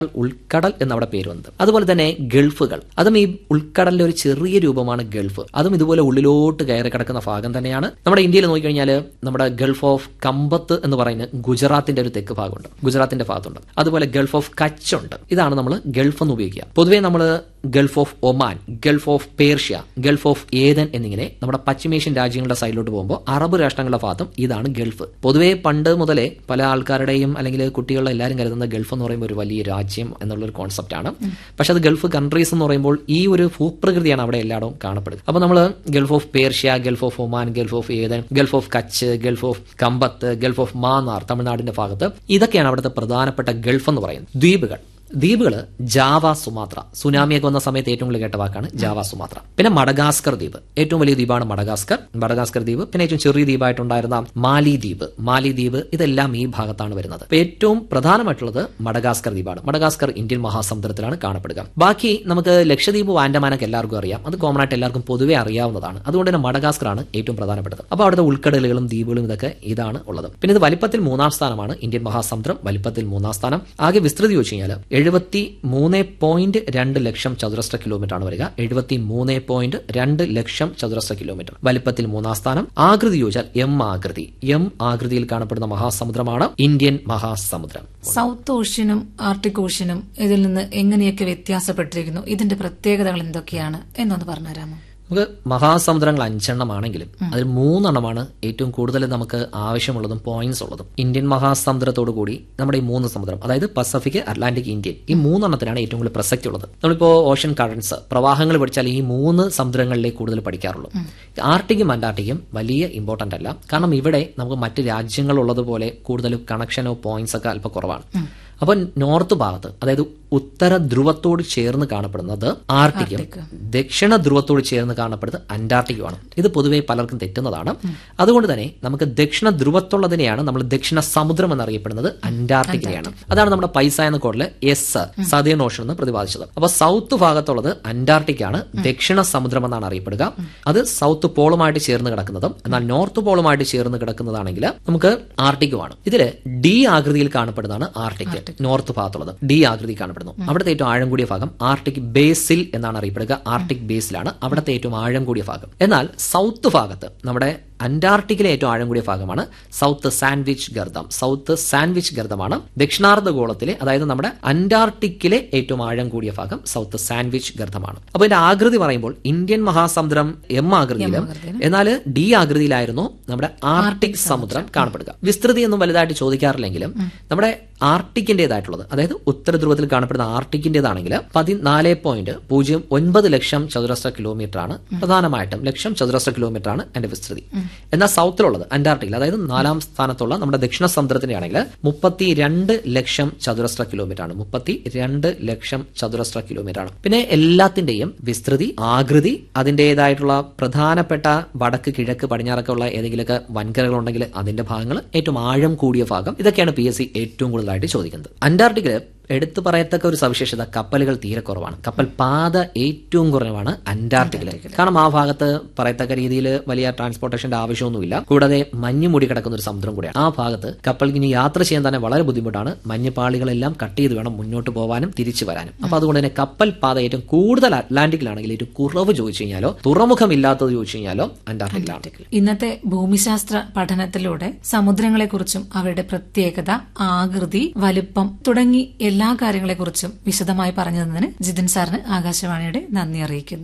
ഉൾക്കടൽ എന്നവിടെ പേര് വന്നത് അതുപോലെ തന്നെ ഗൾഫുകൾ അതും ഈ ഉൾക്കടലിന്റെ ഒരു ചെറിയ രൂപമാണ് ഗൾഫ് അതും ഇതുപോലെ ഉള്ളിലോട്ട് കയറി കിടക്കുന്ന ഭാഗം തന്നെയാണ് നമ്മുടെ ഇന്ത്യയിൽ നോക്കിക്കഴിഞ്ഞാൽ നമ്മുടെ ഗൾഫ് ഓഫ് കമ്പത്ത് എന്ന് പറയുന്ന ഗുജറാത്തിന്റെ ഒരു തെക്ക് ഭാഗമുണ്ട് ഗുജറാത്തിന്റെ ഭാഗത്തുണ്ട് അതുപോലെ ഗൾഫ് ഓഫ് കച്ച് ഉണ്ട് ഇതാണ് നമ്മൾ ഗൾഫ് എന്ന് ഉപയോഗിക്കുക പൊതുവേ നമ്മൾ Gulf of Oman Gulf of Persia Gulf of Aden എന്നിങ്ങനെ നമ്മുടെ പശ്ചിമേഷ്യൻ രാജ്യങ്ങളുടെ സൈഡിലോട്ട് പോകുമ്പോൾ അറബ് രാഷ്ട്രങ്ങളുടെ ഭാഗത്തും ഇതാണ് ഗൾഫ് പൊതുവേ പണ്ട് മുതലേ പല ആൾക്കാരുടെയും അല്ലെങ്കിൽ കുട്ടികളുടെ എല്ലാവരും കരുതുന്ന ഗൾഫ് എന്ന് പറയുമ്പോൾ ഒരു വലിയ രാജ്യം എന്നുള്ളൊരു കോൺസെപ്റ്റ് ആണ് പക്ഷെ അത് ഗൾഫ് കൺട്രീസ് എന്ന് പറയുമ്പോൾ ഈ ഒരു ഭൂപ്രകൃതിയാണ് അവിടെ എല്ലായിടവും കാണപ്പെടുന്നത് അപ്പോൾ നമ്മൾ Gulf of Persia Gulf of Oman Gulf of Aden Gulf of Kutch Gulf of Khambhat Gulf of Mannar തമിഴ്നാടിന്റെ ഭാഗത്ത് ഇതൊക്കെയാണ് അവിടുത്തെ പ്രധാനപ്പെട്ട ഗൾഫ് എന്ന് പറയുന്നത് ദ്വീപുകൾ ദ്വീപുകൾ ജാവ സുമാത്ര സുനാമിയൊക്കെ വന്ന സമയത്ത് ഏറ്റവും കൂടുതൽ കേട്ട വാക്കാണ് ജാവ സുമാത്ര പിന്നെ മഡഗാസ്കർ ദ്വീപ് ഏറ്റവും വലിയ ദ്വീപാണ് മഡഗാസ്കർ മഡഗാസ്കർ ദ്വീപ് പിന്നെ ഏറ്റവും ചെറിയ ദ്വീപായിട്ടുണ്ടായിരുന്ന മാലി ദ്വീപ് മാലി ദ്വീപ് ഇതെല്ലാം ഈ ഭാഗത്താണ് വരുന്നത് അപ്പൊ ഏറ്റവും പ്രധാനമായിട്ടുള്ളത് മഡഗാസ്കർ ദ്വീപാണ് മഡഗാസ്കർ ഇന്ത്യൻ മഹാസമുദ്രത്തിലാണ് കാണപ്പെടുക ബാക്കി നമുക്ക് ലക്ഷദ്വീപ് ആൻഡമാനൊക്കെ എല്ലാവർക്കും അറിയാം അത് കോമൺ ആയിട്ട് എല്ലാവർക്കും പൊതുവെ അറിയാവുന്നതാണ് അതുകൊണ്ട് തന്നെ മഡഗാസ്കർ ആണ് ഏറ്റവും പ്രധാനപ്പെട്ടത് അപ്പോൾ അവിടുത്തെ ഉൾക്കടലുകളും ദ്വീപുകളും ഇതൊക്കെ ഇതാണ് ഉള്ളത് പിന്നെ ഇത് വലിപ്പത്തിൽ മൂന്നാം സ്ഥാനമാണ് ഇന്ത്യൻ മഹാസമുദ്രം വലിപ്പത്തിൽ മൂന്നാം സ്ഥാനം ആകെ വിസ്തൃതി ചോദിച്ചു കഴിഞ്ഞാൽ എഴുപത്തി മൂന്ന് പോയിന്റ് രണ്ട് ലക്ഷം ചതുരശ്ര കിലോമീറ്റർ ആണ് വരിക എഴുപത്തി മൂന്ന് പോയിന്റ് രണ്ട് ലക്ഷം ചതുരശ്ര കിലോമീറ്റർ വലിപ്പത്തിൽ മൂന്നാം സ്ഥാനം ആകൃതി ചോദിച്ചാൽ എം ആകൃതി എം ആകൃതിയിൽ കാണപ്പെടുന്ന മഹാസമുദ്രമാണ് ഇന്ത്യൻ മഹാസമുദ്രം സൗത്ത് ഓഷ്യനും ആർട്ടിക് ഓഷ്യനും ഇതിൽ നിന്ന് എങ്ങനെയൊക്കെ വ്യത്യാസപ്പെട്ടിരിക്കുന്നു ഇതിന്റെ പ്രത്യേകതകൾ എന്തൊക്കെയാണ് എന്നൊന്ന് പറഞ്ഞുതരാമോ നമുക്ക് മഹാസമുദ്രങ്ങൾ അഞ്ചെണ്ണമാണെങ്കിലും അതിൽ മൂന്നെണ്ണമാണ് ഏറ്റവും കൂടുതൽ നമുക്ക് ആവശ്യമുള്ളതും പോയിന്റ്സ് ഉള്ളതും ഇന്ത്യൻ മഹാസമുദ്രത്തോടു കൂടി നമ്മുടെ ഈ മൂന്ന് സമുദ്രം അതായത് പസഫിക് അറ്റ്ലാന്റിക് ഇന്ത്യൻ ഈ മൂന്നെണ്ണത്തിലാണ് ഏറ്റവും കൂടുതൽ പ്രസക്തി ഉള്ളത് നമ്മളിപ്പോ ഓഷൻ കറൻസ് പ്രവാഹങ്ങൾ പഠിച്ചാൽ ഈ മൂന്ന് സമുദ്രങ്ങളിലേക്ക് കൂടുതൽ പഠിക്കാറുള്ളൂ ആർട്ടിക്കും അന്റാർട്ടിക്കും വലിയ ഇമ്പോർട്ടന്റ് അല്ല കാരണം ഇവിടെ നമുക്ക് മറ്റ് രാജ്യങ്ങളുള്ളതുപോലെ കൂടുതൽ കണക്ഷനോ പോയിന്റ്സ് ഒക്കെ അല്പം കുറവാണ് അപ്പോൾ നോർത്ത് ഭാഗത്ത് അതായത് ഉത്തര ധ്രുവത്തോട് ചേർന്ന് കാണപ്പെടുന്നത് ആർട്ടിക്കും ദക്ഷിണ ധ്രുവത്തോട് ചേർന്ന് കാണപ്പെടുന്നത് അന്റാർട്ടിക്കുമാണ് ഇത് പൊതുവെ പലർക്കും തെറ്റുന്നതാണ് അതുകൊണ്ട് തന്നെ നമുക്ക് ദക്ഷിണ ധ്രുവത്തുള്ളതിനെയാണ് നമ്മൾ ദക്ഷിണ സമുദ്രം എന്നറിയപ്പെടുന്നത് അന്റാർട്ടിക്കയാണ് അതാണ് നമ്മുടെ പൈസ എന്ന കോഡില് എസ് സദേൺ ഓഷൻ എന്ന് പ്രതിപാദിച്ചത് അപ്പൊ സൗത്ത് ഭാഗത്തുള്ളത് അന്റാർട്ടിക്കാണ് ദക്ഷിണ സമുദ്രം എന്നാണ് അറിയപ്പെടുക അത് സൗത്ത് പോളുമായിട്ട് ചേർന്ന് കിടക്കുന്നതും എന്നാൽ നോർത്ത് പോളുമായിട്ട് ചേർന്ന് കിടക്കുന്നതാണെങ്കിൽ നമുക്ക് ആർട്ടിക്കുമാണ് ഇതില് ഡി ആകൃതിയിൽ കാണപ്പെടുന്നതാണ് ആർട്ടിക് നോർത്ത് ഭാഗത്തുള്ളത് ഡി ആകൃതി കാണപ്പെടുന്നു അവിടുത്തെ ഏറ്റവും ആഴം കൂടിയ ഭാഗം ആർട്ടിക് ബേസിൽ എന്നാണ് അറിയപ്പെടുക ആർട്ടിക് ബേസിലാണ് അവിടുത്തെ ഏറ്റവും ആഴം കൂടിയ ഭാഗം എന്നാൽ സൗത്ത് ഭാഗത്ത് നമ്മുടെ അന്റാർട്ടിക്കിലെ ഏറ്റവും ആഴം കൂടിയ ഭാഗമാണ് സൗത്ത് സാൻഡ്വിച്ച് ഗർദം സൗത്ത് സാൻഡ്വിച്ച് ഗർദമാണ് ദക്ഷിണാർദ്ധ ഗോളത്തിലെ അതായത് നമ്മുടെ അന്റാർട്ടിക്കിലെ ഏറ്റവും ആഴം കൂടിയ ഭാഗം സൗത്ത് സാൻഡ്വിച്ച് ഗർദമാണ് അപ്പോൾ ഇതിന്റെ ആകൃതി പറയുമ്പോൾ ഇന്ത്യൻ മഹാസമുദ്രം എം ആകൃതിയിലും എന്നാൽ ഡി ആകൃതിയിലായിരുന്നു നമ്മുടെ ആർട്ടിക് സമുദ്രം കാണപ്പെടുക വിസ്തൃതി ഒന്നും വലുതായിട്ട് ചോദിക്കാറില്ലെങ്കിലും നമ്മുടെ ആർട്ടിക്കിന്റേതായിട്ടുള്ളത് അതായത് ഉത്തര ധ്രുവത്തിൽ കാണപ്പെടുന്ന ആർട്ടിക്കിന്റേതാണെങ്കിൽ പതിനാല് പോയിന്റ് പൂജ്യം ഒൻപത് ലക്ഷം ചതുരശ്ര കിലോമീറ്റർ ആണ് പ്രധാനമായിട്ടും ലക്ഷം ചതുരശ്ര കിലോമീറ്റർ ആണ് എന്റെ വിസ്തൃതി എന്നാൽ സൗത്തിലുള്ളത് അന്റാർട്ടിക്കിൽ അതായത് നാലാം സ്ഥാനത്തുള്ള നമ്മുടെ ദക്ഷിണ സമുദ്രത്തിന്റെ ആണെങ്കിൽ മുപ്പത്തി രണ്ട് ലക്ഷം ചതുരശ്ര കിലോമീറ്റർ ആണ് മുപ്പത്തി രണ്ട് ലക്ഷം ചതുരശ്ര കിലോമീറ്റർ ആണ് പിന്നെ എല്ലാത്തിന്റെയും വിസ്തൃതി ആകൃതി അതിന്റേതായിട്ടുള്ള പ്രധാനപ്പെട്ട വടക്ക് കിഴക്ക് പടിഞ്ഞാറൊക്കെ ഉള്ള ഏതെങ്കിലുമൊക്കെ വൻകരകൾ ഉണ്ടെങ്കിൽ അതിന്റെ ഭാഗങ്ങൾ ഏറ്റവും ആഴം കൂടിയ ഭാഗം ഇതൊക്കെയാണ് പി എസ് സി ഏറ്റവും കൂടുതലായിട്ട് ചോദിക്കുന്നത് അന്റാർട്ടിക്കില് എടുത്തു പറയത്തക്ക ഒരു സവിശേഷത കപ്പലുകൾ തീരെ കുറവാണ് കപ്പൽ പാത ഏറ്റവും കുറവാണ് അന്റാർട്ടിക്കില് കാരണം ആ ഭാഗത്ത് പറയത്തക്ക രീതിയിൽ വലിയ ട്രാൻസ്പോർട്ടേഷന്റെ ആവശ്യമൊന്നുമില്ല കൂടാതെ മഞ്ഞ് മൂടി കിടക്കുന്ന ഒരു സമുദ്രം കൂടിയാണ് ആ ഭാഗത്ത് കപ്പലിന് ഇനി യാത്ര ചെയ്യാൻ തന്നെ വളരെ ബുദ്ധിമുട്ടാണ് മഞ്ഞുപാളികളെല്ലാം കട്ട് ചെയ്ത് വേണം മുന്നോട്ട് പോകാനും തിരിച്ചു വരാനും അപ്പൊ അതുകൊണ്ട് തന്നെ കപ്പൽ പാത ഏറ്റവും കൂടുതൽ അറ്റ്ലാന്റിക്കിലാണെങ്കിൽ ഏറ്റവും കുറവ് ചോദിച്ചു കഴിഞ്ഞാലോ തുറമുഖമില്ലാത്തത് ചോദിച്ചു കഴിഞ്ഞാലോ അന്റാർട്ടിക്കിലാണ് ഇന്നത്തെ ഭൂമിശാസ്ത്ര പഠനത്തിലൂടെ സമുദ്രങ്ങളെക്കുറിച്ചും അവയുടെ പ്രത്യേകത ആകൃതി വലുപ്പം തുടങ്ങി എല്ലാ കാര്യങ്ങളെക്കുറിച്ചും വിശദമായി പറഞ്ഞു തന്നതിന് ജിതിൻ സാറിന് ആകാശവാണിയുടെ നന്ദി അറിയിക്കുന്നു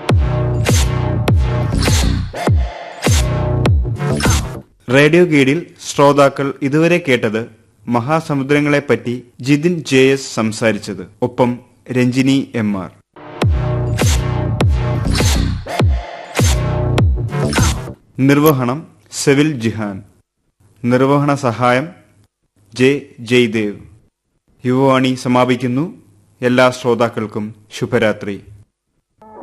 റേഡിയോ ഗൈഡിൽ ശ്രോതാക്കൾ ഇതുവരെ കേട്ടത് മഹാസമുദ്രങ്ങളെപ്പറ്റി ജിതിൻ ജെ എസ് സംസാരിച്ചത് ഒപ്പം രഞ്ജിനി എം ആർ നിർവഹണം സെവിൽ ജിഹാൻ നിർവഹണ സഹായം ജെ ജയ്ദേവ് യുവവാണി സമാപിക്കുന്നു എല്ലാ ശ്രോതാക്കൾക്കും ശുഭരാത്രി